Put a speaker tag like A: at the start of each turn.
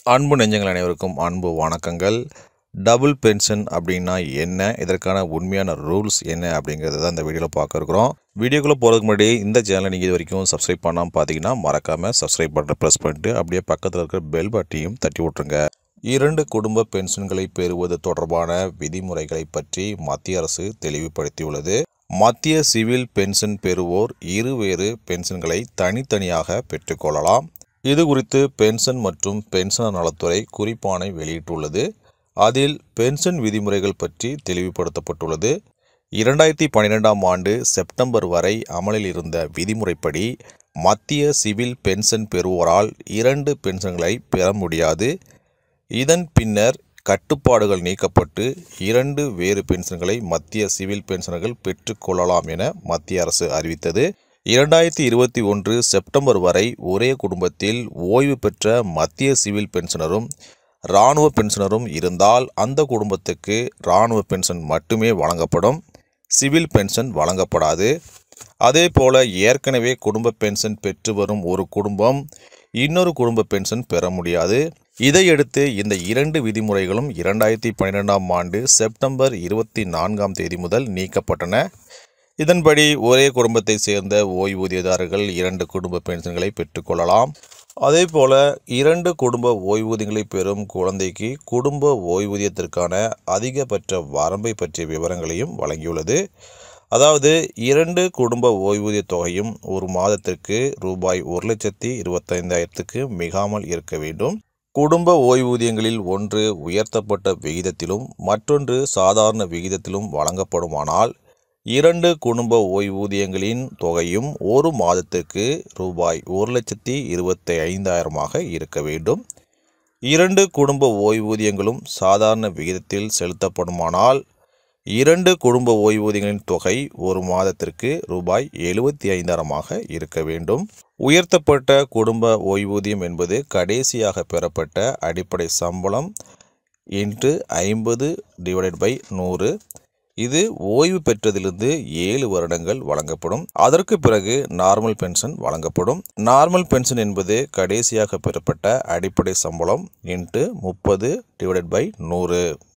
A: அன்பு நெஞ்சங்கள் அனைவருக்கும் அன்பு வணக்கங்கள் டபுள் பென்ஷன் அப்படின்னா என்ன இதற்கான உண்மையான ரூல்ஸ் என்ன அப்படிங்கிறத தான் இந்த வீடியோவில் பார்க்க இருக்கிறோம் வீடியோக்குள்ளே போகிறதுக்கு முன்னாடி இந்த சேனலை நீங்கள் இது வரைக்கும் சப்ஸ்கிரைப் பண்ணாமல் பார்த்தீங்கன்னா மறக்காமல் சப்ஸ்கிரைப் பண்ணுற ப்ரெஸ் பண்ணிட்டு அப்படியே பக்கத்தில் இருக்கிற பெல் பட்டியும் தட்டி விட்ருங்க இரண்டு குடும்ப பென்ஷன்களை பெறுவது தொடர்பான விதிமுறைகளை பற்றி மத்திய அரசு தெளிவுபடுத்தியுள்ளது மத்திய சிவில் பென்ஷன் பெறுவோர் இருவேறு பென்ஷன்களை தனித்தனியாக பெற்றுக்கொள்ளலாம் இது குறித்து பென்ஷன் மற்றும் பென்ஷனர் நலத்துறை குறிப்பானை வெளியிட்டுள்ளது அதில் பென்ஷன் விதிமுறைகள் பற்றி தெளிவுபடுத்தப்பட்டுள்ளது இரண்டாயிரத்தி பன்னிரெண்டாம் ஆண்டு செப்டம்பர் வரை அமலில் இருந்த விதிமுறைப்படி மத்திய சிவில் பென்ஷன் பெறுவோரால் இரண்டு பென்ஷன்களை பெற முடியாது இதன் பின்னர் கட்டுப்பாடுகள் நீக்கப்பட்டு இரண்டு வேறு பென்ஷன்களை மத்திய சிவில் பென்ஷனர்கள் பெற்றுக்கொள்ளலாம் என மத்திய அரசு அறிவித்தது இரண்டாயிரத்தி இருபத்தி ஒன்று செப்டம்பர் வரை ஒரே குடும்பத்தில் ஓய்வு பெற்ற மத்திய சிவில் பென்ஷனரும் இராணுவ பென்ஷனரும் இருந்தால் அந்த குடும்பத்துக்கு இராணுவ பென்ஷன் மட்டுமே வழங்கப்படும் சிவில் பென்ஷன் வழங்கப்படாது அதே போல ஏற்கனவே குடும்ப பென்ஷன் பெற்று வரும் ஒரு குடும்பம் இன்னொரு குடும்ப பென்ஷன் பெற முடியாது இதையடுத்து இந்த இரண்டு விதிமுறைகளும் இரண்டாயிரத்தி பன்னிரெண்டாம் ஆண்டு செப்டம்பர் இருபத்தி நான்காம் தேதி முதல் நீக்கப்பட்டன இதன்படி ஒரே குடும்பத்தை சேர்ந்த ஓய்வூதியதாரர்கள் இரண்டு குடும்ப பென்ஷன்களை பெற்றுக்கொள்ளலாம் அதே போல இரண்டு குடும்ப ஓய்வூதியங்களை பெறும் குழந்தைக்கு குடும்ப ஓய்வூதியத்திற்கான அதிகபட்ச வரம்பை பற்றிய விவரங்களையும் வழங்கியுள்ளது அதாவது இரண்டு குடும்ப ஓய்வூதிய தொகையும் ஒரு மாதத்திற்கு ரூபாய் ஒரு லட்சத்தி இருபத்தைந்தாயிரத்துக்கு மிகாமல் இருக்க வேண்டும் குடும்ப ஓய்வூதியங்களில் ஒன்று உயர்த்தப்பட்ட விகிதத்திலும் மற்றொன்று சாதாரண விகிதத்திலும் வழங்கப்படுமானால் இரண்டு குடும்ப ஓய்வூதியங்களின் தொகையும் ஒரு மாதத்திற்கு ரூபாய் ஒரு லட்சத்தி இருபத்தி ஐந்தாயிரமாக இருக்க வேண்டும் இரண்டு குடும்ப ஓய்வூதியங்களும் சாதாரண விகிதத்தில் செலுத்தப்படுமானால் இரண்டு குடும்ப ஓய்வூதியங்களின் தொகை ஒரு மாதத்திற்கு ரூபாய் எழுபத்தி ஐந்தாயிரமாக இருக்க வேண்டும் உயர்த்தப்பட்ட குடும்ப ஓய்வூதியம் என்பது கடைசியாக பெறப்பட்ட அடிப்படை சம்பளம் இன்ட்டு ஐம்பது டிவைடட் பை நூறு இது ஓய்வு பெற்றதிலிருந்து ஏழு வருடங்கள் வழங்கப்படும் அதற்கு பிறகு நார்மல் பென்ஷன் வழங்கப்படும் நார்மல் பென்ஷன் என்பது கடைசியாக பெறப்பட்ட அடிப்படை சம்பளம் இன்ட்டு முப்பது டிவைடட் பை நூறு